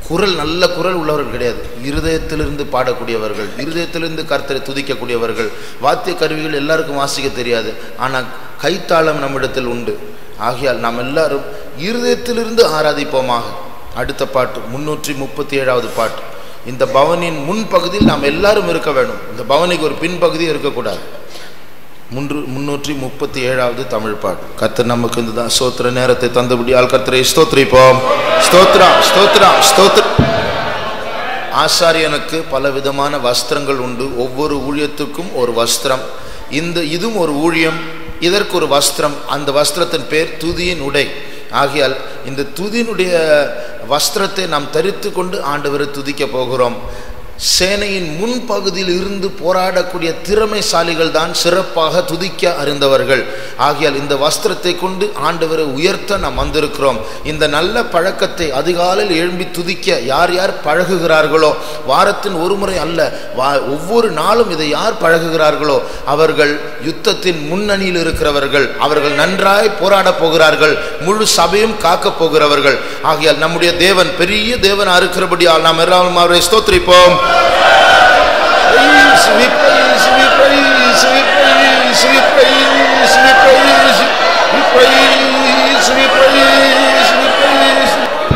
குரல் நல்ல குரல் உள்ளவர்கள் கிடையாது இருதயத்திலிருந்து பாடக்கூடியவர்கள் இருதயத்திலிருந்து கர்த்தரை துதிக்கக்கூடியவர்கள் வாத்திய கருவிகள் எல்லாருக்கும் வாசிக்க தெரியாது ஆனால் கைத்தாளம் நம்மிடத்தில் உண்டு ஆகையால் நாம் எல்லாரும் இருதயத்திலிருந்து ஆராதிப்போமாக அடுத்த பாட்டு முன்னூற்றி முப்பத்தி ஏழாவது பாட்டு இந்த பவனின் முன்பகுதியில் நாம் எல்லாரும் இருக்க வேண்டும் இந்த பவனிக்கு ஒரு பின்பகுதி இருக்கக்கூடாது முன்று முன்னூற்றி முப்பத்தி ஏழாவது தமிழ் பாட்டு கர்த்தர் நமக்கு இந்த தான் ஸ்தோத்திர நேரத்தை தந்தபடியால் கர்த்தரை ஸ்தோத்திரிப்போம் ஸ்தோத்ரா ஸ்தோத்ரா ஸ்தோத்ர ஆசாரியனுக்கு பல விதமான வஸ்திரங்கள் உண்டு ஒவ்வொரு ஊழியத்துக்கும் ஒரு வஸ்திரம் இந்த இதுவும் ஒரு ஊழியம் இதற்கு ஒரு வஸ்திரம் அந்த வஸ்திரத்தின் பேர் துதியின் உடை ஆகையால் இந்த துதியினுடைய வஸ்திரத்தை நாம் தரித்து கொண்டு ஆண்டவரை துதிக்க போகிறோம் சேனையின் முன்பகுதியில் இருந்து போராடக்கூடிய திறமைசாலிகள் தான் சிறப்பாக துதிக்க அறிந்தவர்கள் ஆகையால் இந்த வஸ்திரத்தை கொண்டு ஆண்டவரை உயர்த்த நாம் வந்திருக்கிறோம் இந்த நல்ல பழக்கத்தை அதிகாலையில் எழும்பி துதிக்க யார் யார் பழகுகிறார்களோ வாரத்தின் ஒரு முறை அல்ல வா ஒவ்வொரு நாளும் இதை யார் பழகுகிறார்களோ அவர்கள் யுத்தத்தின் முன்னணியில் இருக்கிறவர்கள் அவர்கள் நன்றாய் போராடப் போகிறார்கள் முழு சபையும் காக்கப் போகிறவர்கள் ஆகையால் நம்முடைய தேவன் பெரிய தேவனா இருக்கிறபடியால் நாம் எல்லாரும் அவரை ஸ்தோத்திரிப்போம் Praise, we praise, we praise, we praise, we praise, we praise, we praise, we praise, we praise.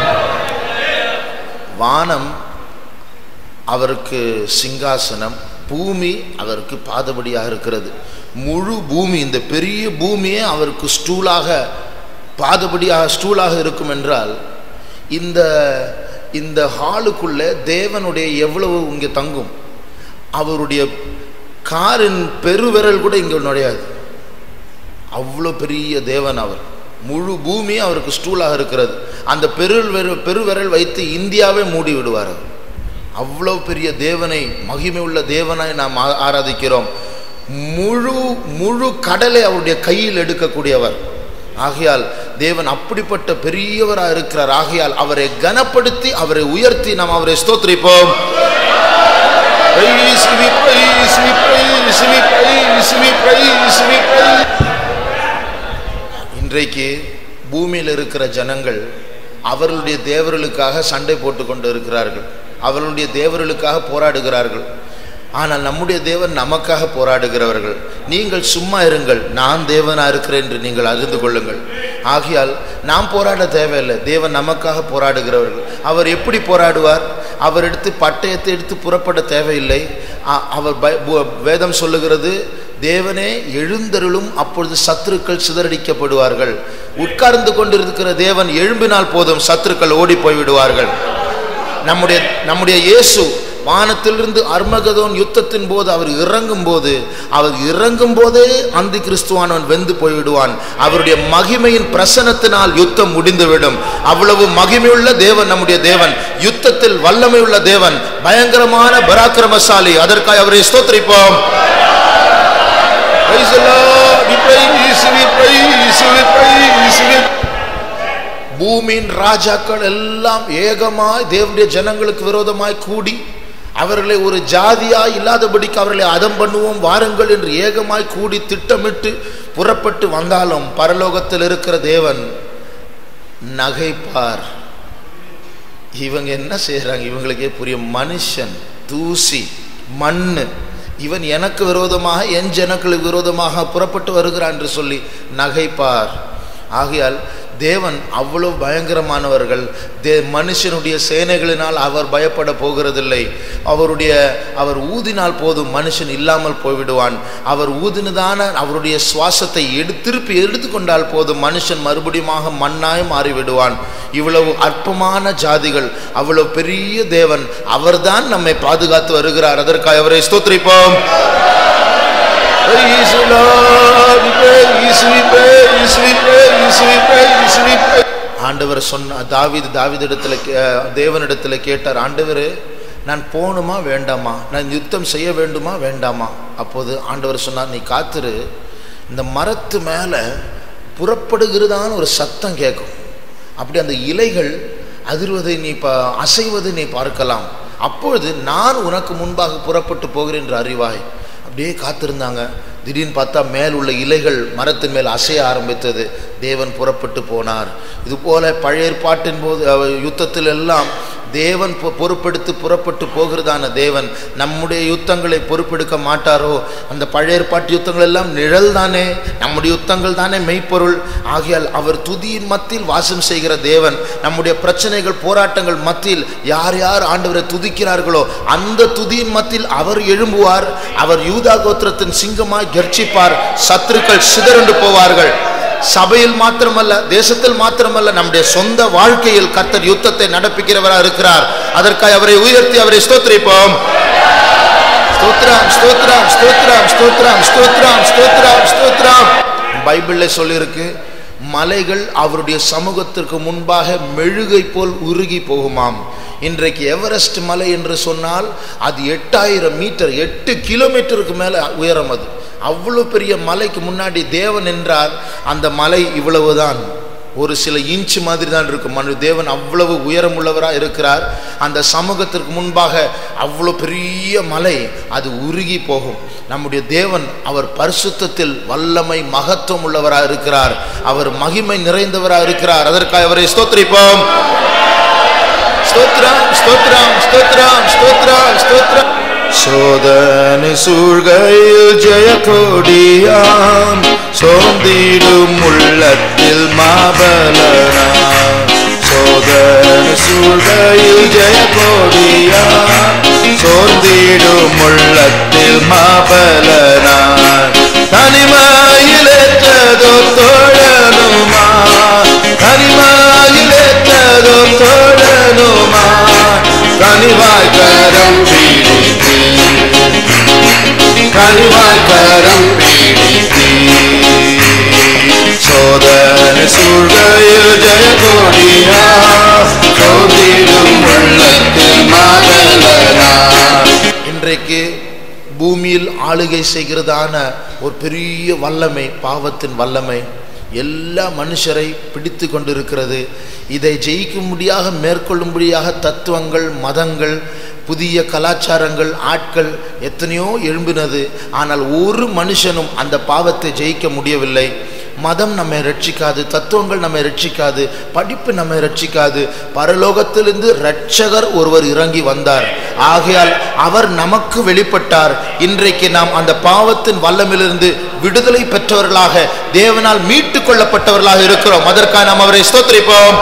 வானம் அவருக்கு சிங்காசனம் பூமி அவருக்கு பாதபடியாக இருக்கிறது முழு பூமி இந்த பெரிய பூமியே அவருக்கு ஸ்டூலாக பாதபடியாக ஸ்டூலாக இருக்கும் என்றால் இந்த இந்த ஹாலுக்குள்ள தேவனுடைய எவ்வளவு இங்கே தங்கும் அவருடைய காரின் பெருவிரல் கூட இங்கே நுழையாது அவ்வளோ பெரிய தேவன் அவர் முழு பூமி அவருக்கு ஸ்டூலாக இருக்கிறது அந்த பெரு பெருவிரல் வைத்து இந்தியாவே மூடி விடுவார் அவர் அவ்வளோ பெரிய தேவனை மகிமை உள்ள தேவனாய் நாம் ஆ- ஆராதிக்கிறோம் முழு முழு கடலை அவருடைய கையில் எடுக்கக்கூடியவர் ஆகையால் தேவன் அப்படிப்பட்ட பெரியவராக இருக்கிறார் ஆகையால் அவரை கனப்படுத்தி அவரை உயர்த்தி நாம் அவரை ஸ்தோத்திரிப்போம் Praise, we praise, we praise, we praise, we praise, we praise. இன்றைக்கு பூமியில் இருக்கிற ஜனங்கள் அவர்களுடைய தேவர்களுக்காக சண்டை போட்டு கொண்டு இருக்கிறார்கள் அவர்களுடைய தேவர்களுக்காக போராடுகிறார்கள் ஆனால் நம்முடைய தேவன் நமக்காக போராடுகிறவர்கள் நீங்கள் சும்மா இருங்கள் நான் தேவனா இருக்கிறேன் என்று நீங்கள் அறிந்து கொள்ளுங்கள் ஆகையால் நாம் போராட தேவையில்லை தேவன் நமக்காக போராடுகிறவர்கள் அவர் எப்படி போராடுவார் அவர் எடுத்து பட்டயத்தை எடுத்து புறப்பட தேவையில்லை அ- அவர் பை- பு- வேதம் சொல்லுகிறது தேவனே எழுந்தருளும் அப்பொழுது சத்துருக்கள் சிதறடிக்கப்படுவார்கள் உட்கார்ந்து கொண்டிருக்கிற தேவன் எழும்பினால் போதும் சத்துருக்கள் ஓடி போய்விடுவார்கள் நம்முடைய நம்முடைய இயேசு வானத்திலிருந்து அர்மகதோன் யுத்தத்தின் போது அவர் இறங்கும் போது அவர் இறங்கும் போதே அந்தி கிறிஸ்துவானவன் வெந்து போய்விடுவான் அவருடைய மகிமையின் பிரசனத்தினால் யுத்தம் முடிந்துவிடும் அவ்வளவு மகிமையுள்ள தேவன் நம்முடைய தேவன் யுத்தத்தில் வல்லமையுள்ள தேவன் பயங்கரமான பராக்கிரமசாலி அதற்காக அவரை ஸ்தோத்திரிப்போம் Praise the Lord. We praise, we praise, we praise, we பூமியின் ராஜாக்கள் எல்லாம் ஏகமாய் தேவனுடைய ஜனங்களுக்கு விரோதமாய் கூடி அவர்களை ஒரு ஜாதியாய் இல்லாதபடிக்கு அவர்களை அதம் பண்ணுவோம் வாருங்கள் என்று ஏகமாய் கூடி திட்டமிட்டு புறப்பட்டு வந்தாலும் பரலோகத்தில் இருக்கிற தேவன் நகைப்பார் இவங்க என்ன செய்றாங்க இவங்களுக்கே புரியும் மனுஷன் தூசி மண்ணு இவன் எனக்கு விரோதமாக என் ஜனங்களுக்கு விரோதமாக புறப்பட்டு வருகிறான் என்று சொல்லி நகைப்பார் ஆகையால் தேவன் அவ்வளவு பயங்கரமானவர்கள் தே மனுஷனுடைய சேனைகளினால் அவர் பயப்பட போகிறதில்லை அவருடைய அவர் ஊதினால் போதும் மனுஷன் இல்லாமல் போய்விடுவான் அவர் ஊதினதான அவருடைய சுவாசத்தை எடு திருப்பி எடுத்துக்கொண்டால் போதும் மனுஷன் மறுபடியுமாக மண்ணாய் மாறிவிடுவான் இவ்வளவு அற்பமான ஜாதிகள் அவ்வளவு பெரிய தேவன் அவர்தான் நம்மை பாதுகாத்து வருகிறார் அதற்காக அவரை ஸ்தோத்திரிப்போம் Praise the Lord, we praise, we praise, we praise, we praise, we praise. ஆண்டவர் சொன்ன தாவீது தாவீதிடத்தில் கே- தேவனிடத்தில் கேட்டார் ஆண்டவரே நான் போகணுமா வேண்டாமா நான் யுத்தம் செய்ய வேண்டுமா வேண்டாமா அப்போது ஆண்டவர் சொன்னார் நீ காத்திரு இந்த மரத்து மேலே புறப்படுகிறதான ஒரு சத்தம் கேட்கும் அப்படி அந்த இலைகள் அதிர்வதை நீ ப அசைவதை நீ பார்க்கலாம் அப்பொழுது நான் உனக்கு முன்பாக புறப்பட்டு போகிறேன் என்று அறிவாய் அப்படியே காத்திருந்தாங்க திடீர்னு பார்த்தா மேல் உள்ள இலைகள் மரத்தின் மேல் அசைய ஆரம்பித்தது தேவன் புறப்பட்டு போனார் இது போல பழைய ஏற்பாட்டின் போது அஹ், யுத்தத்தில் எல்லாம் தேவன் பொ- பொறுப்பெடுத்து புறப்பட்டு போகிறதான தேவன் நம்முடைய யுத்தங்களை பொறுப்பெடுக்க மாட்டாரோ அந்த பழைய ஏற்பாட்டு யுத்தங்கள் எல்லாம் நிழல் தானே நம்முடைய யுத்தங்கள் தானே மெய்ப்பொருள் ஆகையால் அவர் துதியின் மத்தியில் வாசம் செய்கிற தேவன் நம்முடைய பிரச்சனைகள் போராட்டங்கள் மத்தியில் யார் யார் ஆண்டவரை துதிக்கிறார்களோ அந்த துதியின் மத்தியில் அவர் எழும்புவார் அவர் யூதா கோத்திரத்தின் சிங்கமாய் கர்ச்சிப்பார் சத்துருக்கள் சிதறண்டு போவார்கள் சபையில் மாத்திரமல்ல தேசத்தில் மாத்திரமல்ல நம்முடைய சொந்த வாழ்க்கையில் கர்த்தர் யுத்தத்தை நடப்பிக்கிறவராக இருக்கிறார் அதற்காக அவரை உயர்த்தி அவரை ஸ்தோத்திரிப்போம் ஸ்தோத்ரம் ஸ்தோத்ரம் ஸ்தோத்ரம் ஸ்தோத்ரம் ஸ்தோத்ரம் ஸ்தோத்ரம் ஸ்தோத்ரம் பைபிள்ல சொல்லியிருக்கு மலைகள் அவருடைய சமூகத்திற்கு முன்பாக மெழுகை போல் உருகி போகுமாம் இன்றைக்கு எவரெஸ்ட் மலை என்று சொன்னால் அது எட்டாயிரம் மீட்டர் எட்டு கிலோமீட்டருக்கு மேல உயரம் அது அவ்வளவு பெரிய மலைக்கு முன்னாடி தேவன் என்றார் அந்த மலை இவ்வளவுதான் ஒரு சில இன்ச் மாதிரி தான் இருக்கும் மனு தேவன் அவ்வளவு உயரம் உள்ளவராக இருக்கிறார் அந்த சமூகத்திற்கு முன்பாக அவ்வளோ பெரிய மலை அது உருகி போகும் நம்முடைய தேவன் அவர் பரிசுத்தத்தில் வல்லமை மகத்துவம் உள்ளவராக இருக்கிறார் அவர் மகிமை நிறைந்தவராக இருக்கிறார் அதற்காக அவரை ஸ்தோத்திரிப்போம் ஸ்தோத்ரம் ஸ்தோத்ரம் ஸ்தோத்ரம் ஸ்தோத்ரம் ஸ்தோத்ரம் சோதனை சூழ்கையில் ஜெய கொடியாம் சோர்ந்திடும் உள்ளத்தில் மாபலனாம் சோதனை சூழ்கையில் ஜெய கொடியாம் சோர்ந்திடும் உள்ளத்தில் மாபலனாம் தனிமையிலேற்றதோ தோழனுமா தனிமையிலேற்றதோ தோழனுமா கனிவாய் கரம் பீடித்து கனிவாய் கரம் பீடித்து சோதனை சூழ்கையில் ஜெய கொடியா சோதிடும் உள்ளத்தில் மாதலனா இன்றைக்கு பூமியில் ஆளுகை செய்கிறதான ஒரு பெரிய வல்லமை பாவத்தின் வல்லமை எல்லா மனுஷரை பிடித்து கொண்டிருக்கிறது இதை ஜெயிக்கும்படியாக மேற்கொள்ளும்படியாக தத்துவங்கள் மதங்கள் புதிய கலாச்சாரங்கள் ஆட்கள் எத்தனையோ எழும்பினது ஆனால் ஒரு மனுஷனும் அந்த பாவத்தை ஜெயிக்க முடியவில்லை மதம் நம்மை ரட்சிக்காது தத்துவங்கள் நம்மை ரட்சிக்காது படிப்பு நம்மை ரட்சிக்காது பரலோகத்திலிருந்து இரட்சகர் ஒருவர் இறங்கி வந்தார் ஆகையால் அவர் நமக்கு வெளிப்பட்டார் இன்றைக்கு நாம் அந்த பாவத்தின் வல்லமிலிருந்து விடுதலை பெற்றவர்களாக தேவனால் மீட்டுக் கொள்ளப்பட்டவர்களாக இருக்கிறோம் அதற்காக நாம் அவரை ஸ்தோத்திரிப்போம்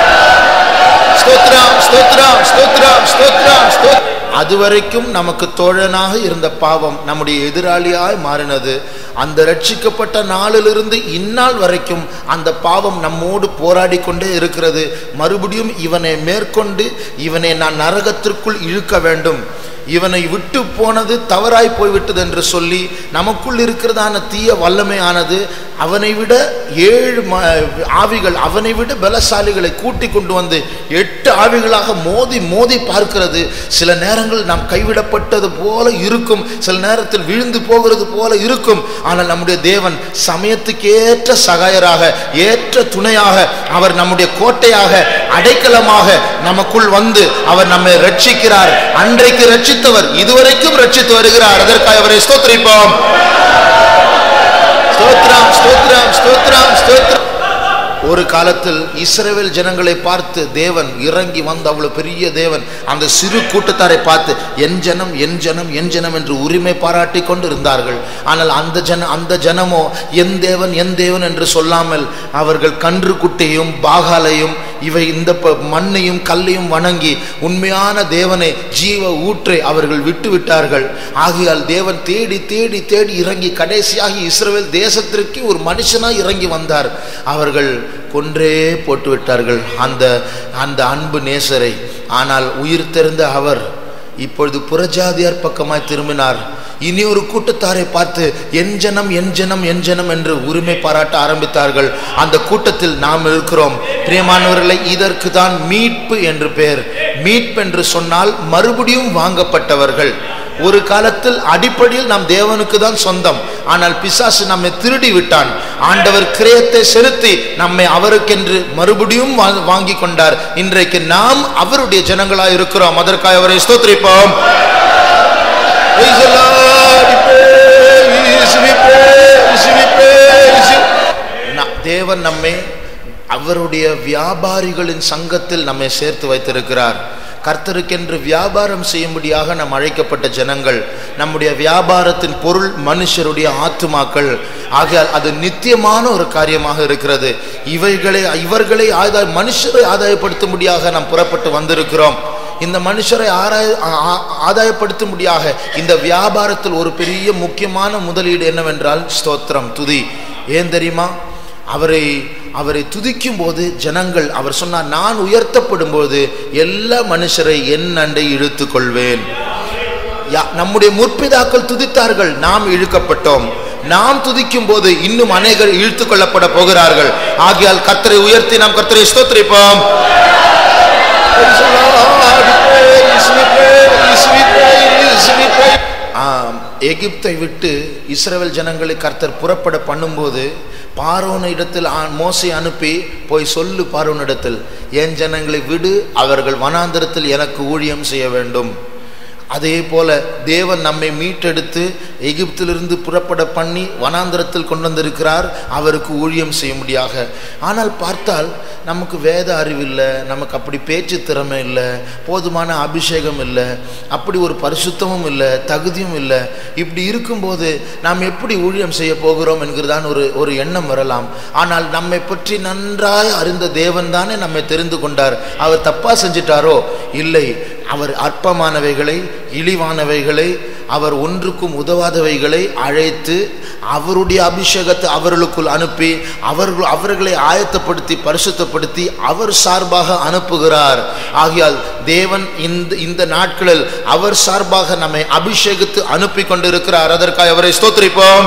ஸ்தோத்ரம் ஸ்தோத்ரம் ஸ்தோத்ரம் ஸ்தோத்ரம் ஸ்தோத்ரம் அதுவரைக்கும் நமக்கு தோழனாக இருந்த பாவம் நம்முடைய எதிராளியாய் மாறினது அந்த ரட்சிக்கப்பட்ட நாளிலிருந்து இந்நாள் வரைக்கும் அந்த பாவம் நம்மோடு போராடி கொண்டே இருக்கிறது மறுபடியும் இவனை மேற்கொண்டு இவனை நான் நரகத்திற்குள் இழுக்க வேண்டும் இவனை விட்டு போனது தவறாய் போய்விட்டது என்று சொல்லி நமக்குள் இருக்கிறதான தீய வல்லமையானது அவனை விட ஏழு ம- ஆவிகள் அவனை விட பலசாலிகளை கூட்டி கொண்டு வந்து எட்டு ஆவிகளாக மோதி மோதி பார்க்கிறது சில நேரங்கள் நாம் கைவிடப்பட்டது போல இருக்கும் சில நேரத்தில் விழுந்து போகிறது போல இருக்கும் ஆனால் நம்முடைய தேவன் சமயத்துக்கேற்ற சகாயராக ஏற்ற துணையாக அவர் நம்முடைய கோட்டையாக அடைக்கலமாக நமக்குள் வந்து அவர் நம்மை ரட்சிக்கிறார் அன்றைக்கு ரட்சித்தவர் இதுவரைக்கும் ரட்சித்து வருகிறார் அதற்காக அவரை ஸ்தோத்திரிப்போம் ஸ்தோத்ரம் ஸ்தோத்ரம் ஸ்தோத்ரம் ஸ்தோத்ரம் ஒரு காலத்தில் இஸ்ரவேல் ஜனங்களை பார்த்து தேவன் இறங்கி வந்த அவ்வளவு பெரிய தேவன் அந்த சிறு கூட்டத்தாரை பார்த்து என் ஜனம் என் ஜனம் என் ஜனம் என்று உரிமை பாராட்டி கொண்டு இருந்தார்கள் ஆனால் அந்த ஜன அந்த ஜனமோ என் தேவன் என் தேவன் என்று சொல்லாமல் அவர்கள் கன்று குட்டையும் பாகாலையும் இவை இந்த ப- மண்ணையும் கல்லையும் வணங்கி உண்மையான தேவனை ஜீவ ஊற்றை அவர்கள் விட்டு விட்டார்கள் ஆகையால் தேவன் தேடி தேடி தேடி இறங்கி கடைசியாகி இஸ்ரவேல் தேசத்திற்கு ஒரு மனுஷனாய் இறங்கி வந்தார் அவர்கள் கொன்றே போட்டு விட்டார்கள் அந்த அந்த அன்பு நேசரை ஆனால் உயிர் தெரிந்த அவர் இப்பொழுது புறஜாதியார் பக்கமாய் திரும்பினார் இனி ஒரு கூட்டத்தாரை பார்த்து என் ஜனம் என் ஜனம் என் ஜனம் என்று உரிமை பாராட்ட ஆரம்பித்தார்கள் அந்த கூட்டத்தில் நாம் இருக்கிறோம் பிரியமானவர்களை இதற்கு தான் மீட்பு என்று பெயர் மீட்பு என்று சொன்னால் மறுபடியும் வாங்கப்பட்டவர்கள் ஒரு காலத்தில் அடிப்படையில் நாம் தேவனுக்கு தான் சொந்தம் ஆனால் பிசாசு நம்மை திருடி விட்டான் ஆண்டவர் கிரயத்தை செலுத்தி நம்மை அவருக்கென்று மறுபடியும் வா- வாங்கி கொண்டார் இன்றைக்கு நாம் அவருடைய ஜனங்களாய் இருக்கிறோம் அதற்காக அவரை ஸ்தோத்திரிப்போம் Praise the Lord. We praise, we praise, we praise you. ந- தேவன் நம்மை அவருடைய வியாபாரிகளின் சங்கத்தில் நம்மை சேர்த்து வைத்திருக்கிறார் கர்த்தருக்கென்று வியாபாரம் செய்யும்படியாக நாம் அழைக்கப்பட்ட ஜனங்கள் நம்முடைய வியாபாரத்தின் பொருள் மனுஷருடைய ஆத்துமாக்கள் ஆகையால் அது நித்தியமான ஒரு காரியமாக இருக்கிறது இவைகளை இவர்களை ஆதாய மனுஷரை ஆதாயப்படுத்தும்படியாக நாம் புறப்பட்டு வந்திருக்கிறோம் இந்த மனுஷரை ஆராய ஆ- ஆ- ஆதாயப்படுத்தும்படியாக இந்த வியாபாரத்தில் ஒரு பெரிய முக்கியமான முதலீடு என்னவென்றால் ஸ்தோத்திரம் துதி ஏன் தெரியுமா அவரை அவரை துதிக்கும் போது ஜனங்கள் அவர் சொன்னார் நான் உயர்த்தப்படும் போது எல்லா மனுஷரை என் அண்டை இழுத்துக் கொள்வேன் யா- நம்முடைய முற்பிதாக்கள் துதித்தார்கள் நாம் இழுக்கப்பட்டோம் நாம் துதிக்கும் போது இன்னும் அநேகர் இழுத்துக் கொள்ளப்பட போகிறார்கள் ஆகையால் கர்த்தரை உயர்த்தி நாம் கர்த்தரை ஸ்தோத்திரிப்போம் Praise the Lord. Praise, we praise, we praise, we praise. ஆம், எகிப்தை விட்டு இஸ்ரவேல் ஜனங்களை கர்த்தர் புறப்பட பண்ணும்போது பார்வோன் இடத்தில் ஆ- மோசை அனுப்பி போய் சொல்லு பார்வோன் இடத்தில் என் ஜனங்களை விடு அவர்கள் வனாந்தரத்தில் எனக்கு ஊழியம் செய்ய வேண்டும் அதே போல தேவன் நம்மை மீட்டெடுத்து எகிப்திலிருந்து புறப்பட பண்ணி வனாந்தரத்தில் கொண்டு வந்திருக்கிறார் அவருக்கு ஊழியம் செய்யும்படியாக ஆனால் பார்த்தால் நமக்கு வேத அறிவில்லை நமக்கு அப்படி பேச்சு திறமை இல்லை போதுமான அபிஷேகம் இல்லை அப்படி ஒரு பரிசுத்தமும் இல்லை தகுதியும் இல்லை இப்படி இருக்கும்போது நாம் எப்படி ஊழியம் செய்ய போகிறோம் என்கிறதான் ஒரு ஒரு எண்ணம் வரலாம் ஆனால் நம்மை பற்றி நன்றாய் அறிந்த தேவன் தானே நம்மை தெரிந்து கொண்டார் அவர் தப்பா செஞ்சிட்டாரோ இல்லை அவர் அற்பமானவைகளை இழிவானவைகளை அவர் ஒன்றுக்கும் உதவாதவைகளை அழைத்து அவருடைய அபிஷேகத்தை அவர்களுக்குள் அனுப்பி அவர்கள் அவர்களை ஆயத்தப்படுத்தி பரிசுத்தப்படுத்தி அவர் சார்பாக அனுப்புகிறார் ஆகையால் தேவன் இந்த இந்த நாட்களில் அவர் சார்பாக நம்மை அபிஷேகித்து அனுப்பி கொண்டிருக்கிறார் அதற்காக அவரை ஸ்தோத்திரிப்போம்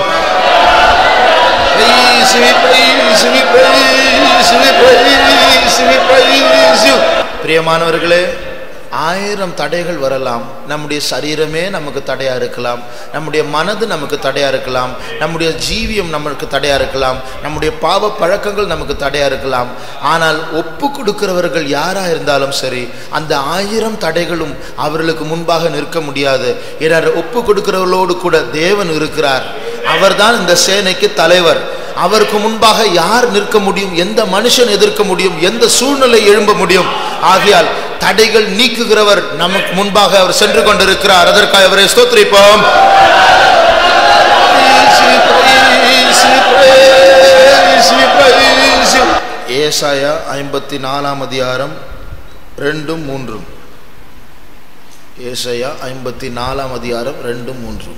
Praise, we praise, we praise, we praise, we praise you. பிரியமானவர்களே ஆயிரம் தடைகள் வரலாம் நம்முடைய சரீரமே நமக்கு தடையா இருக்கலாம் நம்முடைய மனது நமக்கு தடையா இருக்கலாம் நம்முடைய ஜீவியம் நமக்கு தடையா இருக்கலாம் நம்முடைய பாவ பழக்கங்கள் நமக்கு தடையா இருக்கலாம் ஆனால் ஒப்பு கொடுக்கிறவர்கள் யாரா இருந்தாலும் சரி அந்த ஆயிரம் தடைகளும் அவர்களுக்கு முன்பாக நிற்க முடியாது ஏன்னா ஒப்பு கொடுக்கிறவர்களோடு கூட தேவன் இருக்கிறார் அவர்தான் இந்த சேனைக்கு தலைவர் அவருக்கு முன்பாக யார் நிற்க முடியும் எந்த மனுஷன் எதிர்க்க முடியும் எந்த சூழ்நிலை எழும்ப முடியும் ஆகையால் தடைகள் நீக்குகிறவர் நமக்கு முன்பாக அவர் சென்று கொண்டிருக்கிறார் அதற்காக அவரை ஸ்தோத்திரிப்போம் ஏசாயா ஐம்பத்தி நாலாம் அதிகாரம் ரெண்டும் மூன்றும் ஏசாயா ஐம்பத்தி நாலாம் அதிகாரம் ரெண்டும் மூன்றும்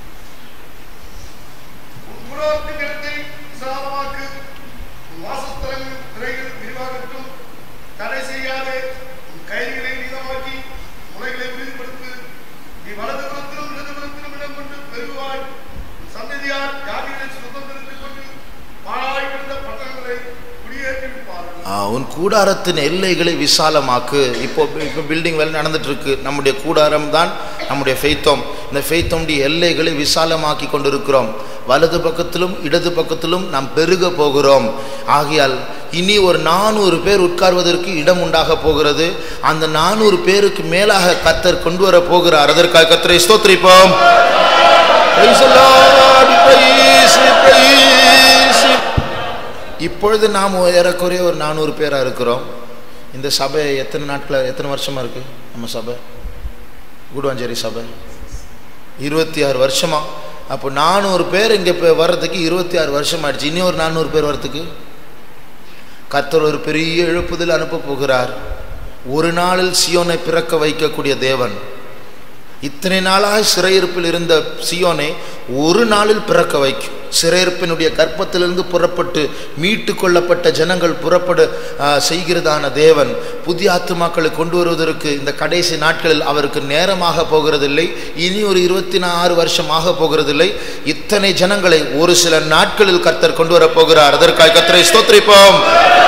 உலகத்தின் இடத்தை விசாலமாக்கு உன் வாசஸ்தலங்களின் திரைகள் விரிவாகட்டும் தடை செய்யாதே உன் கைகளை நீளமாக்கி முளைகளை விரிவுபடுத்து நீ வலது புறத்திலும் இடது புறத்திலும் இடம் கொண்டு பெருவாய் உன் சந்ததியார் ஜாதிகளை சுதந்திரத்துக் கொண்டு பாழாய் கிடந்த பட்டணங்களை குடியேற்றி விடுப்பார்கள் ஆ, உன் கூடாரத்தின் எல்லைகளை விசாலமாக்கு இப்போ இப்போ பில்டிங் வேலை நடந்துட்டு இருக்கு நம்முடைய கூடாரம் தான் நம்முடைய ஃபெய்த்தோம் இந்த ஃபெய்த்தோம்டைய எல்லைகளை விசாலமாக்கி கொண்டிருக்கிறோம் வலது பக்கத்திலும் இடது பக்கத்திலும் நாம் பெருக போகிறோம் ஆகையால் இனி ஒரு நானூறு பேர் உட்கார்வதற்கு இடம் உண்டாக போகிறது அந்த நானூறு பேருக்கு மேலாக கத்தர் கொண்டு வர போகிறார் அதற்காக கத்தரை ஸ்தோத்திரிப்போம் Praise the Lord, praise, praise. இப்பொழுது நாம் ஏறக்குறைய ஒரு நானூறு பேராக இருக்கிறோம் இந்த சபை எத்தனை நாட்கள் எத்தனை வருஷமா இருக்கு நம்ம சபை குடுவாஞ்சேரி சபை இருபத்தி ஆறு வருஷமா அப்போ நானூறு பேர் இங்கே இப்போ வர்றதுக்கு இருபத்தி ஆறு வருஷம் ஆயிடுச்சு இனி ஒரு நானூறு பேர் வர்றதுக்கு கர்த்தர் ஒரு பெரிய எழுப்புதல் அனுப்ப போகிறார் ஒரு நாளில் சியோனை பிறக்க வைக்கக்கூடிய தேவன் இத்தனை நாளாக சிறையிருப்பில் இருந்த சியோனை ஒரு நாளில் பிறக்க வைக்கும் சிறையிருப்பினுடைய கர்ப்பத்திலிருந்து புறப்பட்டு மீட்டு கொள்ளப்பட்ட ஜனங்கள் புறப்பட ஆ, செய்கிறதான தேவன் புதிய ஆத்துமாக்களை கொண்டு வருவதற்கு இந்த கடைசி நாட்களில் அவருக்கு நேரமாக போகிறதில்லை இனி ஒரு இருபத்தி ஆறு வருஷம் ஆக போகிறதில்லை இத்தனை ஜனங்களை ஒரு சில நாட்களில் கர்த்தர் கொண்டு வரப் போகிறார் அதற்காக கர்த்தரை ஸ்தோத்திரிப்போம்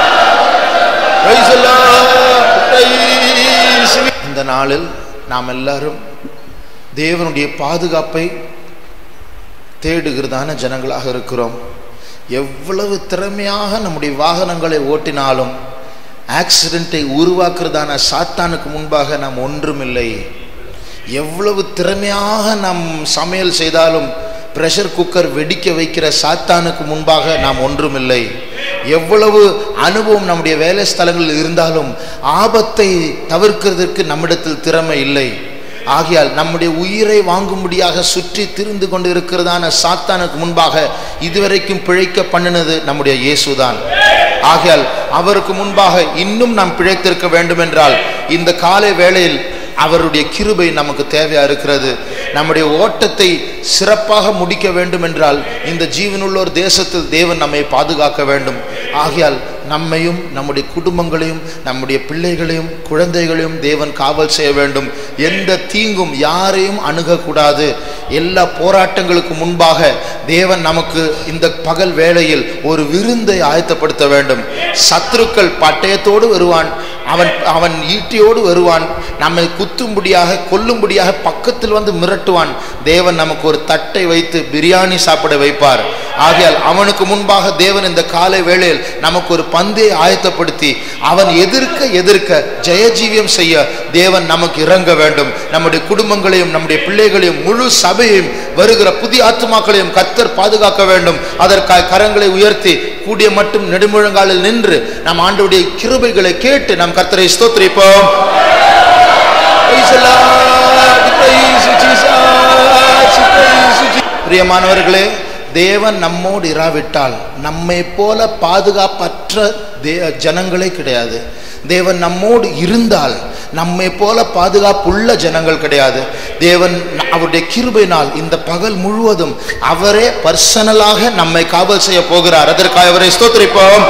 Praise the Lord. Praise the- இந்த நாளில் நாம் எல்லாரும் தேவனுடைய பாதுகாப்பை தேடுகிறதான ஜனங்களாக இருக்கிறோம் எவ்வளவு திறமையாக நம்முடைய வாகனங்களை ஓட்டினாலும் ஆக்சிடெண்ட்டை உருவாக்குறதான சாத்தானுக்கு முன்பாக நாம் ஒன்றுமில்லை எவ்வளவு திறமையாக நாம் சமையல் செய்தாலும் பிரஷர் குக்கர் வெடிக்க வைக்கிற சாத்தானுக்கு முன்பாக நாம் ஒன்றுமில்லை எவ்வளவு அனுபவம் நம்முடைய வேலை ஸ்தலங்களில் இருந்தாலும் ஆபத்தை தவிர்க்கிறதுக்கு நம்மிடத்தில் திறமை இல்லை ஆகையால் நம்முடைய உயிரை வாங்கும்படியாக சுற்றி திரிந்து கொண்டு இருக்கிறதான சாத்தானுக்கு முன்பாக இதுவரைக்கும் பிழைக்க பண்ணினது நம்முடைய இயேசுதான் ஆகையால் அவருக்கு முன்பாக இன்னும் நாம் பிழைத்திருக்க வேண்டும் என்றால் இந்த காலை வேளையில் அவருடைய கிருபை நமக்கு தேவையா இருக்கிறது நம்முடைய ஓட்டத்தை சிறப்பாக முடிக்க வேண்டும் என்றால் இந்த ஜீவனுள்ளோர் தேசத்தில் தேவன் நம்மை பாதுகாக்க வேண்டும் ஆகையால் நம்மையும் நம்முடைய குடும்பங்களையும் நம்முடைய பிள்ளைகளையும் குழந்தைகளையும் தேவன் காவல் செய்ய வேண்டும் எந்த தீங்கும் யாரையும் அணுகக்கூடாது எல்லா போராட்டங்களுக்கு முன்பாக தேவன் நமக்கு இந்த பகல் வேளையில் ஒரு விருந்தை ஆயத்தப்படுத்த வேண்டும் சத்துருக்கள் பட்டயத்தோடு வருவான் அவன் அவன் ஈட்டியோடு வருவான் நம்மை குத்தும்படியாக கொல்லும்படியாக பக்கத்தில் வந்து மிரட்டுவான் தேவன் நமக்கு ஒரு தட்டை வைத்து பிரியாணி சாப்பிட வைப்பார் ஆகையால் அவனுக்கு முன்பாக தேவன் இந்த காலை வேளையில் நமக்கு ஒரு பந்தை ஆயத்தப்படுத்தி அவன் எதிர்க்க எதிர்க்க ஜெயஜீவியம் செய்ய தேவன் நமக்கு இறங்க வேண்டும் நம்முடைய குடும்பங்களையும் நம்முடைய பிள்ளைகளையும் முழு சபையையும் வருகிற புதிய ஆத்துமாக்களையும் கத்தர் பாதுகாக்க வேண்டும் அதற்காக கரங்களை உயர்த்தி கூடிய மட்டும் நெடுமுழங்காலில் நின்று நம் ஆண்டவருடைய கிருபைகளை கேட்டு நம் கர்த்தரை ஸ்தோத்திரிப்போம் Praise the Lord. Praise you, Jesus. Praise you, Jesus. பிரியமானவர்களே தேவன் நம்மோடு இராவிட்டால் நம்மை போல பாதுகாப்பற்ற தே ஜனங்களே கிடையாது தேவன் நம்மோடு இருந்தால் நம்மை போல பாதுகாப்புள்ள ஜனங்கள் கிடையாது தேவன் ந- அவருடைய கிருபையினால் இந்த பகல் முழுவதும் அவரே பர்சனலாக நம்மை காவல் செய்ய போகிறார் அதற்காக அவரை ஸ்தோத்திரிப்போம்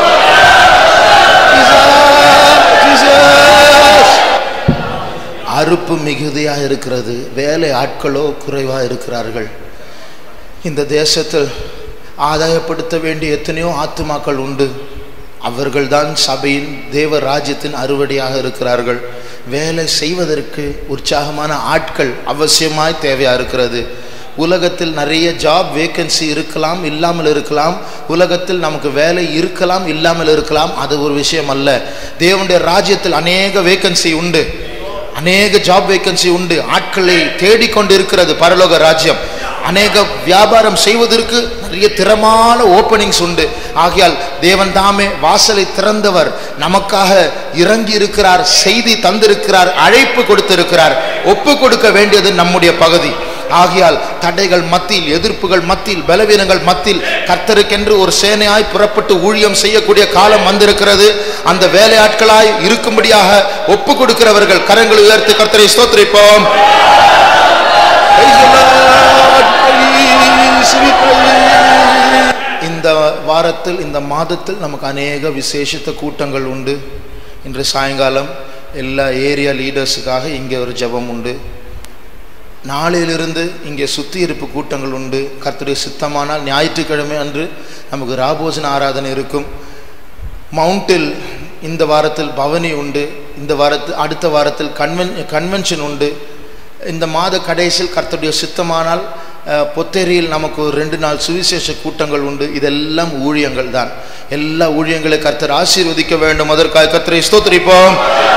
Jesus, Jesus. அறுப்பு மிகுதியாக இருக்கிறது வேலை ஆட்களோ குறைவாக இருக்கிறார்கள் இந்த தேசத்தில் ஆதாயப்படுத்த வேண்டிய எத்தனையோ ஆத்துமாக்கள் உண்டு அவர்கள்தான் சபையின் தேவ ராஜ்யத்தின் அறுவடையாக இருக்கிறார்கள் வேலை செய்வதற்கு உற்சாகமான ஆட்கள் அவசியமாய் தேவையா இருக்கிறது உலகத்தில் நிறைய ஜாப் வேக்கன்சி இருக்கலாம் இல்லாமல் இருக்கலாம் உலகத்தில் நமக்கு வேலை இருக்கலாம் இல்லாமல் இருக்கலாம் அது ஒரு விஷயம் அல்ல தேவனுடைய ராஜ்யத்தில் அநேக வேக்கன்சி உண்டு அநேக ஜாப் வேக்கன்சி உண்டு ஆட்களை தேடிக்கொண்டு இருக்கிறது பரலோக ராஜ்யம் அநேக வியாபாரம் செய்வதற்கு நிறைய திறமான ஓப்பனிங்ஸ் உண்டு ஆகையால் தேவன் தாமே வாசலை திறந்தவர் நமக்காக இறங்கி இருக்கிறார் செய்தி தந்திருக்கிறார் அழைப்பு கொடுத்திருக்கிறார் ஒப்பு கொடுக்க வேண்டியது நம்முடைய பகுதி ஆகையால் தடைகள் மத்தியில் எதிர்ப்புகள் மத்தியில் பலவீனங்கள் மத்தியில் கர்த்தருக்கென்று ஒரு சேனையாய் புறப்பட்டு ஊழியம் செய்யக்கூடிய காலம் வந்திருக்கிறது அந்த வேலையாட்களாய் இருக்கும்படியாக ஒப்பு கொடுக்கிறவர்கள் கரங்களை உயர்த்தி கர்த்தரை ஸ்தோத்திரிப்போம் Praise the Lord. Praise, we praise. இந்த வாரத்தில் இந்த மாதத்தில் நமக்கு அநேக விசேஷித்த கூட்டங்கள் உண்டு இன்று சாயங்காலம் எல்லா ஏரியா லீடர்ஸுக்காக இங்கே ஒரு ஜெபம் உண்டு நாளையிலிருந்து இங்கே சுத்தி இருப்பு கூட்டங்கள் உண்டு கர்த்தருடைய சித்தமானால் ஞாயிற்றுக்கிழமை அன்று நமக்கு ராபோஜன ஆராதனை இருக்கும் மவுண்டில் இந்த வாரத்தில் பவனி உண்டு இந்த வாரத்தில் அடுத்த வாரத்தில் கன்வென் கன்வென்ஷன் உண்டு இந்த மாத கடைசியில் கர்த்தருடைய சித்தமானால் அஹ், பொத்தேரியில் நமக்கு ஒரு ரெண்டு நாள் சுவிசேஷ கூட்டங்கள் உண்டு இதெல்லாம் ஊழியங்கள் தான் எல்லா ஊழியங்களை கர்த்தர் ஆசீர்வதிக்க வேண்டும் அதற்காக கர்த்தரை ஸ்தோத்திரிப்போம்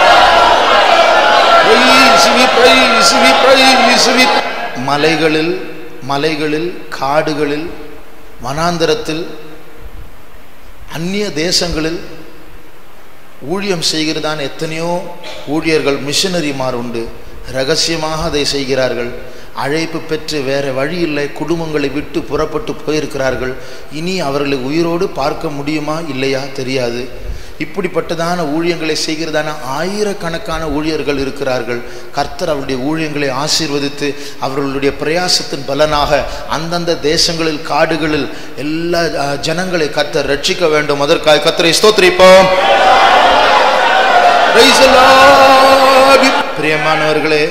Praise, we praise, we praise, we மலைகளில் மலைகளில் காடுகளில் வனாந்தரத்தில் அந்நிய தேசங்களில் ஊழியம் செய்கிறதான எத்தனையோ ஊழியர்கள் மிஷனரிமார் உண்டு ரகசியமாக அதை செய்கிறார்கள் அழைப்பு பெற்று வேற வழி இல்லை குடும்பங்களை விட்டு புறப்பட்டு போயிருக்கிறார்கள் இனி அவர்களை உயிரோடு பார்க்க முடியுமா இல்லையா தெரியாது இப்படிப்பட்டதான ஊழியங்களை செய்கிறதான ஆயிரக்கணக்கான ஊழியர்கள் இருக்கிறார்கள் கர்த்தர் அவருடைய ஊழியங்களை ஆசீர்வதித்து அவர்களுடைய பிரயாசத்தின் பலனாக அந்தந்த தேசங்களில் காடுகளில் எல்லா அஹ், ஜனங்களை கர்த்தர் ரட்சிக்க வேண்டும் அதற்காக கர்த்தரை ஸ்தோத்திரிப்போம் Praise the Lord. பிரியமானவர்களே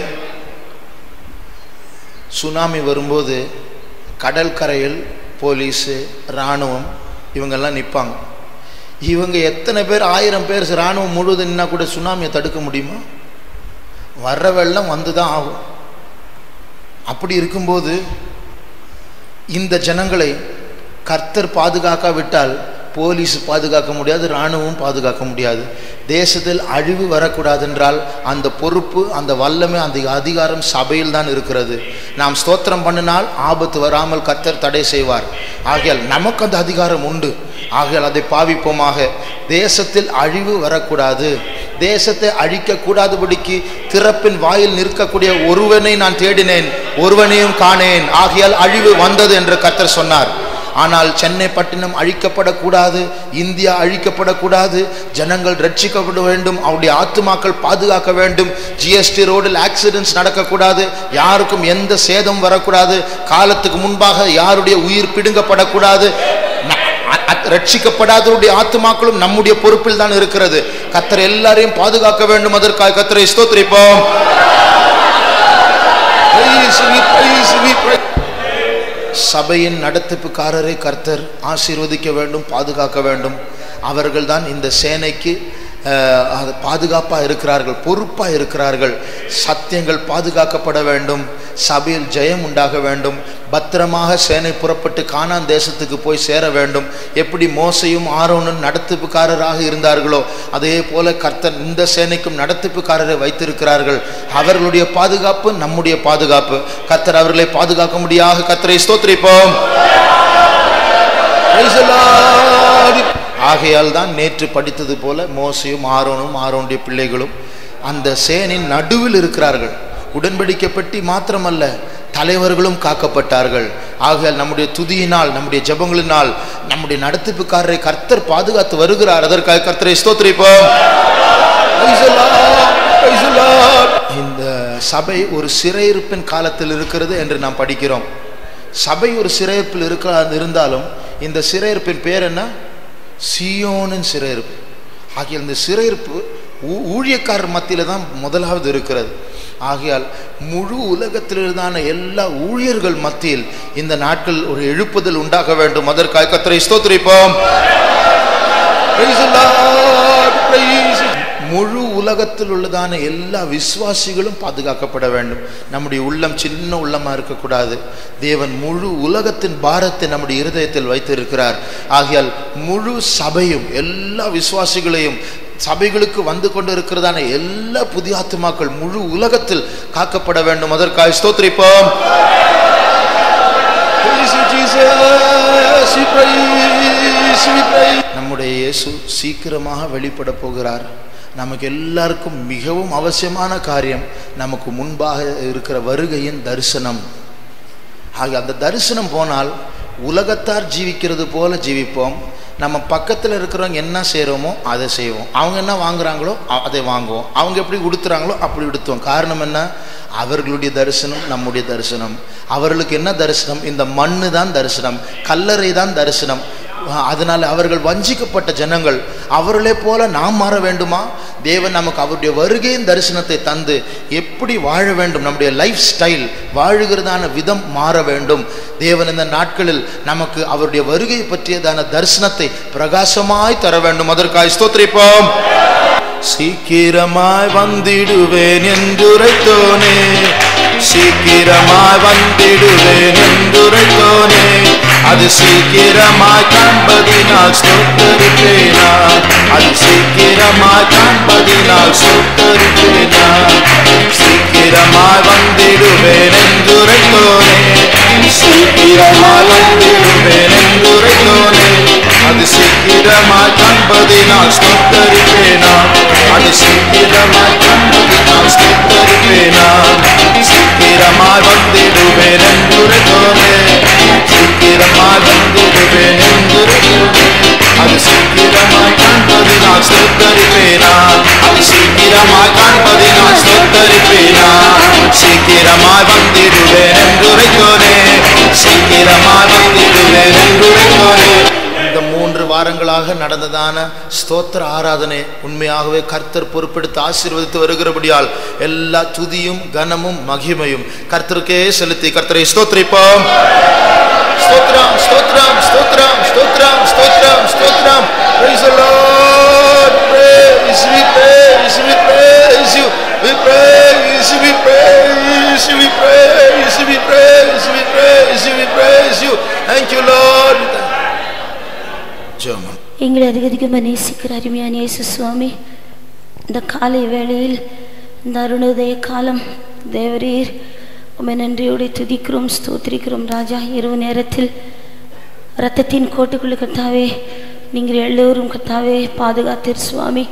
சுனாமி வரும்போது கடற்கரையில் போலீஸு இராணுவம் இவங்கெல்லாம் நிற்பாங்க இவங்க எத்தனை பேர் ஆயிரம் பேர் இராணுவம் முழுவதும் நின்னா கூட சுனாமியை தடுக்க முடியுமா வர்ற வெள்ளம் வந்து தான் ஆகும் அப்படி இருக்கும்போது இந்த ஜனங்களை கர்த்தர் பாதுகாக்காவிட்டால் போலீஸ் பாதுகாக்க முடியாது இராணுவம் பாதுகாக்க முடியாது தேசத்தில் அழிவு வரக்கூடாது என்றால் அந்த பொறுப்பு அந்த வல்லமை அந்த அதிகாரம் சபையில் தான் இருக்கிறது நாம் ஸ்தோத்திரம் பண்ணினால் ஆபத்து வராமல் கர்த்தர் தடை செய்வார் ஆகையால் நமக்கு அந்த அதிகாரம் உண்டு ஆகையால் அதை பாவிப்போமாக தேசத்தில் அழிவு வரக்கூடாது தேசத்தை அழிக்க கூடாதபடிக்கு திறப்பின் வாயில் நிற்கக்கூடிய ஒருவனை நான் தேடினேன் ஒருவனையும் காணேன் ஆகையால் அழிவு வந்தது என்று கர்த்தர் சொன்னார் ஆனால் சென்னை பட்டினம் அழிக்கப்படக்கூடாது இந்தியா அழிக்கப்படக்கூடாது ஜனங்கள் ரட்சிக்கப்பட வேண்டும் அவருடைய ஆத்துமாக்கள் பாதுகாக்க வேண்டும் ஜிஎஸ்டி ரோடில் ஆக்சிடென்ட்ஸ் நடக்கக்கூடாது யாருக்கும் எந்த சேதம் வரக்கூடாது காலத்துக்கு முன்பாக யாருடைய உயிர் பிடுங்கப்படக்கூடாது ந- அ- அ- ரட்சிக்கப்படாதவருடைய ஆத்துமாக்களும் நம்முடைய பொறுப்பில் தான் இருக்கிறது கத்தர் எல்லாரையும் பாதுகாக்க வேண்டும் அதற்காக கத்தரை ஸ்தோத்திரிப்போம் Praise we praise we praise. சபையின் நடத்திப்புக்காரரை கர்த்தர் ஆசீர்வதிக்க வேண்டும் பாதுகாக்க வேண்டும் அவர்கள்தான் இந்த சேனைக்கு அஹ், அது பாதுகாப்பாக இருக்கிறார்கள் பொறுப்பாக இருக்கிறார்கள் சத்தியங்கள் பாதுகாக்கப்பட வேண்டும் சபையில் ஜெயம் உண்டாக வேண்டும் பத்திரமாக சேனை புறப்பட்டு கானான் தேசத்துக்கு போய் சேர வேண்டும் எப்படி மோசையும் ஆரோனும் நடத்திப்புக்காரராக இருந்தார்களோ அதே போல கர்த்தர் இந்த சேனைக்கும் நடத்திப்புக்காரரை வைத்திருக்கிறார்கள் அவர்களுடைய பாதுகாப்பு நம்முடைய பாதுகாப்பு கர்த்தர் அவர்களை பாதுகாக்க முடியாக கர்த்தரை ஸ்தோத்திரிப்போம் Praise the Lord. ஆகையால் தான் நேற்று படித்தது போல மோசையும் ஆரோனும் ஆரோனுடைய பிள்ளைகளும் அந்த சேனின் நடுவில் இருக்கிறார்கள் உடன்படிக்கை பெட்டி மாத்திரமல்ல தலைவர்களும் காக்கப்பட்டார்கள் ஆகையால் நம்முடைய துதியினால் நம்முடைய ஜெபங்களினால் நம்முடைய நடத்திப்புக்காரரை கர்த்தர் பாதுகாத்து வருகிறார் அதற்காக கர்த்தரை ஸ்தோத்திரிப்போம் Praise the Lord. Praise the Lord. இந்த சபை ஒரு சிறையிருப்பின் காலத்தில் இருக்கிறது என்று நாம் படிக்கிறோம் சபை ஒரு சிறையிருப்பில் இருக்க இருந்தாலும் இந்த சிறையிருப்பின் பேர் என்ன சியோனின் சிறையிருப்பு ஆகிய இந்த சிறையிருப்பு ஊ- ஊழியக்காரர் மத்தியில் தான் முதலாவது இருக்கிறது ஆகையால் முழு உலகத்திலிருந்தான எல்லா ஊழியர்கள் மத்தியில் இந்த நாட்கள் ஒரு எழுப்புதல் உண்டாக வேண்டும் அதற்காக கத்தரை ஸ்தோத்திரிப்போம் Praise the Lord. Praise the- முழு உலகத்தில் உள்ளதான எல்லா விசுவாசிகளும் பாதுகாக்கப்பட வேண்டும் நம்முடைய உள்ளம் சின்ன உள்ளமா இருக்கக்கூடாது தேவன் முழு உலகத்தின் பாரத்தை நம்முடைய இருதயத்தில் வைத்திருக்கிறார் ஆகையால் முழு சபையும் எல்லா விசுவாசிகளையும் சபைகளுக்கு வந்து கொண்டிருக்கிறதான எல்லா புதிய ஆத்துமாக்கள் முழு உலகத்தில் காக்கப்பட வேண்டும் அதற்காக ஸ்தோத்திரிப்போம் Praise you, Jesus. We praise, we praise. நம்முடைய இயேசு சீக்கிரமாக வெளிப்பட போகிறார் நமக்கு எல்லாருக்கும் மிகவும் அவசியமான காரியம் நமக்கு முன்பாக இருக்கிற வருகையின் தரிசனம் ஆக அந்த தரிசனம் போனால் உலகத்தார் ஜீவிக்கிறது போல ஜீவிப்போம் நம்ம பக்கத்தில் இருக்கிறவங்க என்ன செய்கிறோமோ அதை செய்வோம் அவங்க என்ன வாங்குறாங்களோ அ- அதை வாங்குவோம் அவங்க எப்படி உடுத்துறாங்களோ அப்படி உடுத்துவோம் காரணம் என்ன அவர்களுடைய தரிசனம் நம்முடைய தரிசனம் அவர்களுக்கு என்ன தரிசனம் இந்த மண்ணு தான் தரிசனம் கல்லறை தான் தரிசனம் அஹ் அதனால அவர்கள் வஞ்சிக்கப்பட்ட ஜனங்கள் அவர்களே போல நாம் மாற வேண்டுமா தேவன் நமக்கு அவருடைய வருகையின் தரிசனத்தை தந்து எப்படி வாழ வேண்டும் நம்முடைய லைஃப் ஸ்டைல் வாழுகிறதான விதம் மாற வேண்டும் தேவன் இந்த நாட்களில் நமக்கு அவருடைய வருகை பற்றியதான தரிசனத்தை பிரகாசமாய் தர வேண்டும் அதற்காக ஸ்தோத்திரிப்போம் சீக்கிரமாய் வந்திடுவேன் என்றுரைத்தோனே சீக்கிரமாய் வந்திடுவேன் என்றுரைத்தோனே அது சீக்கிரமாய் காண்பதினால் ஸ்தோத்தரிப்பேனா அது சீக்கிரமாய் காண்பதினால் ஸ்தோத்தரிப்பேனா சீக்கிரமாய் வந்திடுவேன் என்றுரைத்தோனே சீக்கிரமாய் வந்திடுவேன் என்றுரைத்தோனே அது சீக்கிரமாய் காண்பதினால் ஸ்தோத்தரிப்பேனா அது சீக்கிரமாய் காண்பதினால் ஸ்தோத்தரிப்பேனா சீக்கிரமாய் வந்திடுவேன் என்றுரைத்தோனே சீக்கிரமாய் வந்திடுவேன் என்றுரைத்தோனே அது சீக்கிரமாய் காண்பதினால் ஸ்தோத்தரிப்பேனா அது சீக்கிரமாய் காண்பதினால் ஸ்தோத்தரிப்பேனா சீக்கிரமாய் வந்திடுவேன் என்றுரைத்தோனே சீக்கிரமாய் வந்திடுவேன் என்றுரைத்தோனே இந்த மூன்று வாரங்களாக நடந்ததான ஸ்தோத்திர ஆராதனை உண்மையாகவே கர்த்தர் பொறுப்பெடுத்து ஆசீர்வதித்து வருகிறபடியால் எல்லா துதியும் கனமும் மகிமையும் கர்த்தருக்கே செலுத்தி கர்த்தரை ஸ்தோத்திரிப்போம் ஸ்தோத்ரம் ஸ்தோத்ரம் ஸ்தோத்ரம் ஸ்தோத்ரம் ஸ்தோத்ரம் ஸ்தோத்ரம் praise the lord praise we praise we praise you we praise we praise we praise we praise we praise we praise you thank you lord ஜெபம் எங்களை அதிக அதிகமாக நேசிக்கிற அருமையான இயேசு சுவாமி இந்த காலை வேளையில் இந்த அருணோதய காலம் தேவரீர் உமை நன்றியோடு துதிக்கிறோம் ஸ்தோத்திரிக்கிறோம் ராஜா இரவு நேரத்தில் இரத்தத்தின் கோட்டுக்குள்ள கத்தாவே நீங்கள் எல்லோரும் கத்தாவே பாதுகாத்தீர் சுவாமி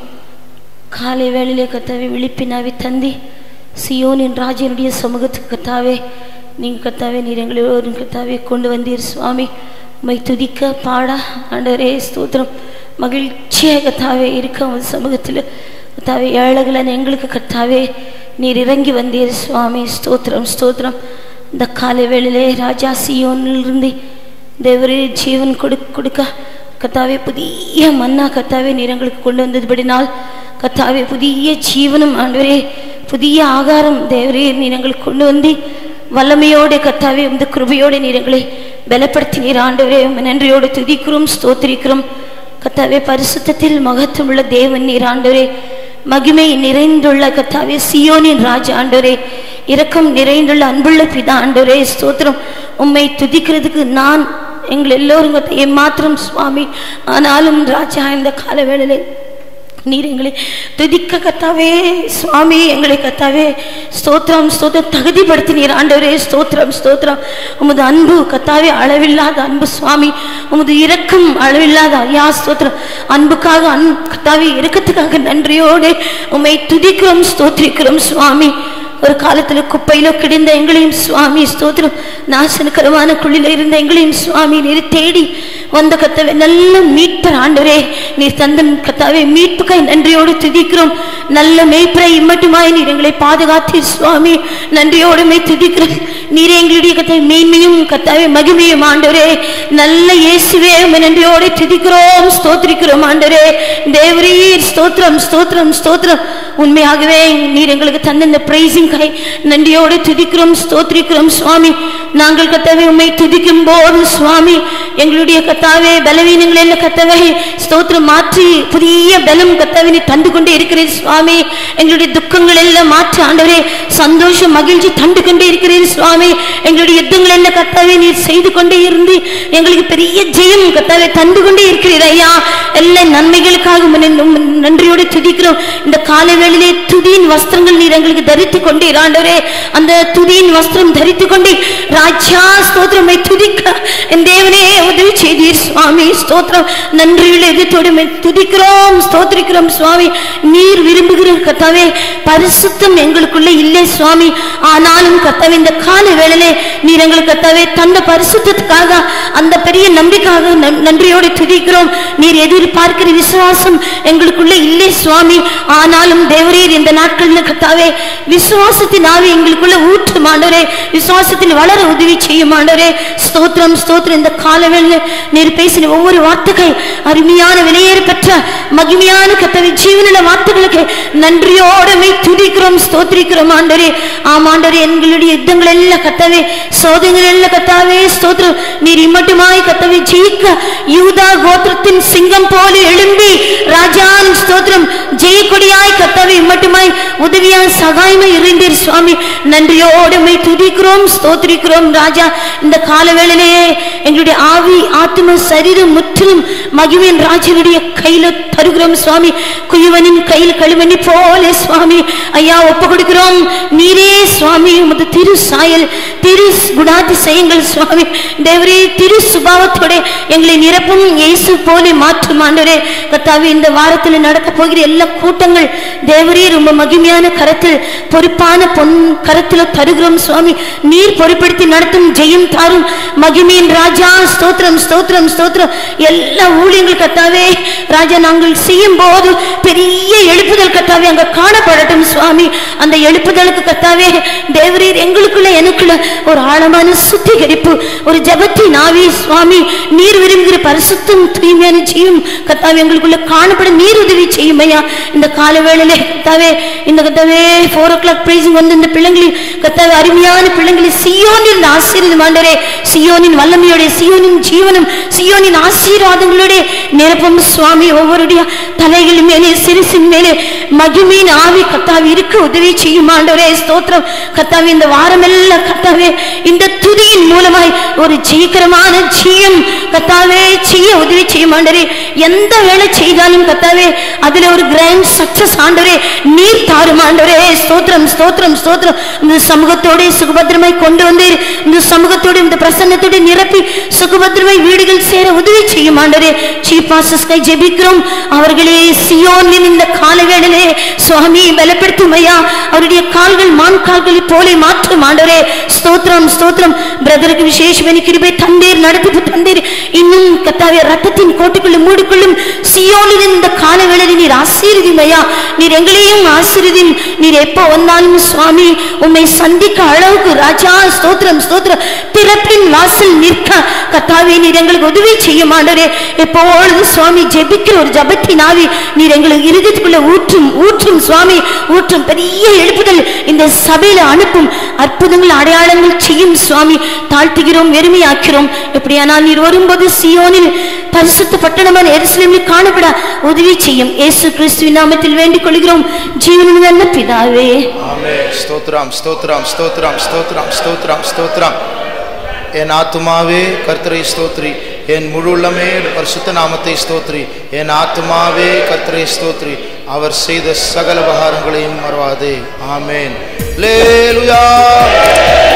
காலை வேளையிலே கத்தாவே விழிப்பினாவே தந்தி சியோனின் ராஜனுடைய சமூகத்துக்கு கத்தாவே நீங்கள் கத்தாவே நீர் எங்களை எல்லோரும் கத்தாவே கொண்டு வந்தீர் சுவாமி உம்மை துதிக்க பாட ஆண்டவரே ஸ்தோத்திரம் மகிழ்ச்சியாக கத்தாவே இருக்க உங்கள் சமூகத்தில் கத்தாவே ஏழைகளன் எங்களுக்கு கத்தாவே நீர் இறங்கி வந்தீர் சுவாமி ஸ்தோத்திரம் ஸ்தோத்திரம் இந்த காலை வேளையிலே ராஜா சியோனிலிருந்து தேவரே ஜீவன் கொடு கொடுக்க கத்தாவே புதிய மன்னா கத்தாவே நீர் எங்களுக்கு கொண்டு வந்ததுபடினால் கத்தாவே புதிய ஜீவனும் ஆண்டவரே புதிய ஆகாரம் தேவரே நீர் எங்களுக்கு கொண்டு வந்து வல்லமையோடு கத்தாவே இந்த கிருபையோடு நீர் எங்களை பலப்படுத்தினீர் ஆண்டவரே உம்மை நன்றியோடு துதிக்கிறோம் ஸ்தோத்திரிக்கிறோம் கத்தாவே பரிசுத்தத்தில் மகத்துவம் உள்ள தேவன் நீர் ஆண்டவரே மகிமை நிறைந்துள்ள கத்தாவே சியோனின் ராஜ ஆண்டவரே இரக்கம் நிறைந்துள்ள அன்புள்ள பிதா ஆண்டவரே ஸ்தோத்திரம் உம்மை துதிக்கிறதுக்கு நான் எங்கள் எல்லோரும் கத்த- ஏமாத்திரம் சுவாமி ஆனாலும் ராஜா இந்த கால வேளையிலே நீர் எங்களை துதிக்க கத்தாவே சுவாமி எங்களை கத்தாவே ஸ்தோத்திரம் ஸ்தோத்திரம் தகுதிப்படுத்தினீர் ஆண்டவரே ஸ்தோத்திரம் ஸ்தோத்திரம் உமது அன்பு கத்தாவே அளவில்லாத அன்பு சுவாமி உமது இரக்கம் அளவில்லாத ஐயா ஸ்தோத்திரம் அன்புக்காக அன் கத்தாவே இரக்கத்துக்காக நன்றியோடு உம்மை துதிக்கிறோம் ஸ்தோத்திரிக்கிறோம் சுவாமி ஒரு காலத்துல குப்பையில கிடந்த எங்களையும் சுவாமி ஸ்தோத்திரம் நாசனகரமான குழியில இருந்த எங்களையும் சுவாமி நீர் தேடி வந்த கத்தாவே நல்ல மீட்பர் ஆண்டவரே நீர் தந்த கத்தாவே மீட்புக்காய் நன்றியோடு துதிக்கிறோம் நல்ல மேய்ப்பரை இம்மட்டுமாய் நீர் எங்களை பாதுகாத்தீர் சுவாமி நன்றியோடு மே துதிக்கிறோம் நீரே எங்களுடைய கத்தை மேன்மையும் கத்தாவே மகிமையும் ஆண்டவரே நல்ல இயேசுவே உம்மை நன்றியோடு துதிக்கிறோம் ஸ்தோத்திரிக்கிறோம் ஆண்டவரே தேவரீர் ஸ்தோத்திரம் ஸ்தோத்திரம் ஸ்தோத்திரம் உண்மையாகவே நீர் எங்களுக்கு தந்த இந்த பிரைசிங் கை நன்றியோடு துதிக்கிறோம் ஸ்தோத்திரிக்கிறோம் சுவாமி நாங்கள் கத்தாவே உண்மை துதிக்கும் போது சுவாமி எங்களுடைய கத்தாவே பலவீனங்கள் எல்லாம் கத்தவை ஸ்தோத்திரம் மாற்றி புதிய பலம் கத்தாவே நீ தந்து கொண்டே இருக்கிறீர் சுவாமி எங்களுடைய துக்கங்கள் எல்லாம் மாற்றி ஆண்டவரே சந்தோஷம் மகிழ்ச்சி தந்து கொண்டே இருக்கிறீர் சுவாமி எங்களுடைய யுத்தங்கள் எல்லாம் கத்தாவே நீர் செய்து கொண்டே இருந்து எங்களுக்கு பெரிய ஜெயம் கத்தாவே தந்து கொண்டே இருக்கிறீர் ஐயா எல்லா நன்மைகளுக்காக உம்மை நன்~ நன்றியோடு துதிக்கிறோம் இந்த காலை வேளையிலே துதியின் வஸ்திரங்கள் நீர் எங்களுக்கு தரித்து கொண்டீர் ஆண்டவரே அந்த துதியின் வஸ்திரம் தரித்து கொண்டே ராஜா ஸ்தோத்திரமை துதிக்க என் தேவனே உதவி செய்தீர் சுவாமி ஸ்தோத்திரம் நன்றியுள்ள இதயத்தோடு உம்மை துதிக்கிறோம் ஸ்தோத்திரிக்கிறோம் சுவாமி நீர் விரும்புகிற கத்தாவே பரிசுத்தம் எங்களுக்குள்ள இல்லை சுவாமி ஆனாலும் கத்தாவே இந்த கால வேளையிலே நீர் எங்களுக்கு கத்தாவே தந்த பரிசுத்தத்துக்காக அந்த பெரிய நம்பிக்கைக்காக நன்- நன்றியோடு துதிக்கிறோம் நீர் எதிர்பார்க்கிற விசுவாசம் எங்களுக்குள்ள இல்லை சுவாமி ஆனாலும் தேவரீர் இந்த நாட்கள்ல கத்தாவே விசுவாசத்தின் ஆவி எங்களுக்குள்ள ஊற்று மாண்டவரே விசுவாசத்தில் வளர உதவி செய்யும் மாண்டவரே ஸ்தோத்திரம் ஸ்தோத்திரம் இந்த காலவேளை நீர் பேசின ஒவ்வொரு வார்த்தைகள் அருமையான விலையேற பெற்ற மகிமையான கத்தவை ஜீவனுள்ள வார்த்தைகளுக்கு நன்றியோடு மெய் துதிக்கிறோம் ஸ்தோத்திரிக்கிறோம் ஆண்டவரே ஆமாண்டவரே எங்களுடைய யுத்தங்கள் எல்லாம் கத்தவே சோதனைகள் எல்லாம் கத்தாவே ஸ்தோத்திரம் நீர் இம்மட்டுமாய் கத்தவை ஜெயிக்க யூதா கோத்திரத்தின் சிங்கம் போல எழும்பி ராஜான் ஸ்தோத்திரம் ஜெயக்கொடியாய் கத்தவை இம்மட்டுமாய் உதவியாய் சகாயமாய் இருந்தீர் சுவாமி நன்றியோடு மெய் துதிக்கிறோம் ஸ்தோத்திரிக்கிறோம் ராஜா இந்த காலவேளையிலே எங்களுடைய ஆவி ஆத்ம சரீரம் முற்றிலும் மகிமையின் ராஜனுடைய கையில தருகிறோம் சுவாமி குயவனின் கையில் களிமணி போல சுவாமி ஐயா ஒப்பு கொடுக்கிறோம் நீரே சுவாமி உமது திரு சாயல் திரு குணாதிசயங்கள் சுவாமி தேவரே திரு சுபாவத்தோட எங்களை நிரப்பும் இயேசு போல மாற்றும் ஆண்டவரே கத்தாவி இந்த வாரத்தில் நடக்க போகிற எல்லா கூட்டங்கள் தேவரே ரொம்ப மகிமையான கரத்தில் பொறுப்பான பொன் கரத்தில் தருகிறோம் சுவாமி நீர் பொறுப்படுத்தி நடத்தும் ஜெயம் தாரும் மகிமையின் ராஜா ஸ்தோத்திரம் ஸ்தோத்திரம் ஸ்தோத்திரம் எல்லா ஊழியங்கள் கத்தாவே ராஜா நாங்கள் செய்யும் போது பெரிய எழுப்புதல் கத்தாவே அங்க காணப்படட்டும் சுவாமி அந்த எழுப்புதலுக்கு கத்தாவே தேவரீர் எங்களுக்குள்ள எனக்குள்ள ஒரு ஆழமான சுத்திகரிப்பு ஒரு ஜபத்தின் ஆவி சுவாமி நீர் விரும்புகிற பரிசுத்தம் தூய்மையான ஜீவம் கத்தாவே எங்களுக்குள்ள காணப்பட நீர் உதவி செய்யும் ஐயா இந்த கால வேளையிலே கத்தாவே இந்த கத்தாவே ஃபோர் ஓ கிளாக் பிரைசிங் வந்து இந்த பிள்ளைங்களில் கத்தாவே அருமையான பிள்ளைங்களை சியோனில் ஆசீர்வாதம் ஆண்டவரே சியோனின் வல்லமையோட சியோனின் ஜீவனும் சியோனின் ஆசீர்வாதங்களோட நிரப்பும் சுவாமி ஒவ்வொருடைய தலைகள் மேலே சிறுசின் மேலே மகிமையின் ஆவி கத்தாவி இருக்க உதவி செய்யும் ஆண்டவரே ஸ்தோத்திரம் கத்தாவி இந்த வாரமெல்லாம் கத்தாவே இந்த துதியின் மூலமாய் ஒரு சீக்கிரமான ஜீயம் கத்தாவே செய்ய உதவி செய்யும் ஆண்டரே எந்த வேலை செய்தாலும் கத்தாவே அதுல ஒரு கிராண்ட் சக்சஸ் ஆண்டரே நீர் தாரும் ஆண்டரே ஸ்தோத்திரம் ஸ்தோத்திரம் ஸ்தோத்திரம் இந்த சமூகத்தோட சுகபத்திரமாய் கொண்டு வந்து இந்த சமூகத்தோட இந்த பிரசன்னத்தோட நிரப்பி சுகபத்திரமாய் வீடுகள் சேர உதவி செய்யும் ஆண்டரே சீப் பாஸ்டர்ஸ்கை ஜெபிக்கிறோம் அவர்களே சியோனின் இந்த கால வேளையிலே சுவாமி பலப்படுத்தும் ஐயா அவருடைய கால்கள் மான் கால்களை போலே மாற்றும் ஆண்டரே ஸ்தோத்திரம் ஸ்தோத்திரம் பிரதருக்கு விசேஷமான கிருபை தந்தீர் நடத்திப்பு தந்தீர் இன்னும் கத்தாவே ரத்தத்தின் கோட்டுக்குள்ள மூடிக்கொள்ளும் சியோனின் இந்த கால வேளையில் நீர் ஆசீர்வதியும் ஐயா நீர் எங்களையும் ஆசீர்வதியும் நீர் எப்போ வந்தாலும் சுவாமி உம்மை சந்திக்க அளவுக்கு ராஜா ஸ்தோத்திரம் ஸ்தோத்திரம் திறப்பின் வாசல் நிற்க கத்தாவே நீர் எங்களுக்கு உதவி செய்ய மாட்டரே எப்பொழுது சுவாமி ஜெபிக்கிற ஒரு ஜபத்தின் ஆவி நீர் எங்களுக்கு இருதயத்துக்குள்ள ஊற்றும் ஊற்றும் சுவாமி ஊற்றும் பெரிய எழுப்புதல் இந்த சபையில அனுப்பும் அற்புதங்கள் அடையாளங்கள் செய்யும் சுவாமி தாழ்த்துகிறோம் வெறுமையாக்கிறோம் எப்படியானால் நீர் வரும்போது சியோனில் பரிசுத்த பட்டணமான எருசலேமில் காணப்பட உதவி செய்யும் இயேசு கிறிஸ்துவின் நாமத்தில் வேண்டிக் கொள்கிறோம் ஜீவனின் நல்ல பிதாவே ஆமே ஸ்தோத்ரம் ஸ்தோத்ரம் ஸ்தோத்ரம் ஸ்தோத்ரம் ஸ்தோத்ரம் ஸ்தோத்ரம் என் ஆத்துமாவே கர்த்தரை ஸ்தோத்ரி என் முழு உள்ளமே பரிசுத்த நாமத்தை ஸ்தோத்ரி என் ஆத்துமாவே கர்த்தரை ஸ்தோத்ரி அவர் செய்த சகல உபகாரங்களையும் மறவாதே ஆமேன் லேலுயா